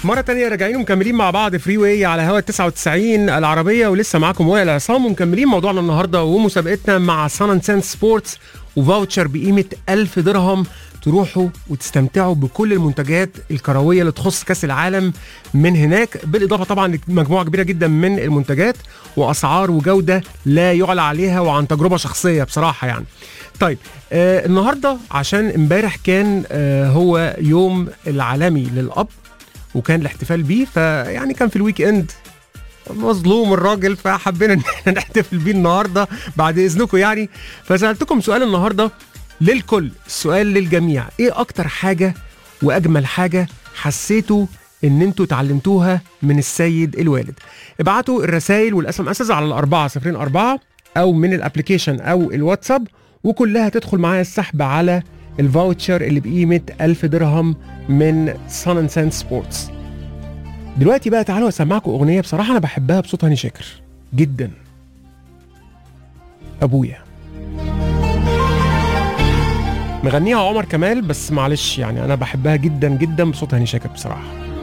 مرة تانية راجعين ومكملين مع بعض فري واي على هوا 99 العربية ولسه معاكم وائل عصام ومكملين موضوعنا النهاردة ومسابقتنا مع سان اند سان سبورتس وفاوتشر بقيمة 1000 درهم تروحوا وتستمتعوا بكل المنتجات الكروية اللي تخص كأس العالم من هناك بالإضافة طبعا لمجموعة كبيرة جدا من المنتجات وأسعار وجودة لا يعلى عليها وعن تجربة شخصية بصراحة يعني طيب آه النهارده عشان امبارح كان آه هو يوم العالمي للاب وكان الاحتفال بيه فيعني كان في الويك اند مظلوم الراجل فحبينا ان احنا نحتفل بيه النهارده بعد اذنكم يعني فسالتكم سؤال النهارده للكل السؤال للجميع ايه اكتر حاجه واجمل حاجه حسيتوا ان انتوا اتعلمتوها من السيد الوالد ابعتوا الرسائل والاس ام اس على الأربعة صفرين أربعة او من الابلكيشن او الواتساب وكلها تدخل معايا السحب على الفاوتشر اللي بقيمة 1000 درهم من سان اند سان سبورتس دلوقتي بقى تعالوا اسمعكم اغنيه بصراحه انا بحبها بصوت هاني شاكر جدا ابويا مغنيها عمر كمال بس معلش يعني انا بحبها جدا جدا بصوت هاني شاكر بصراحه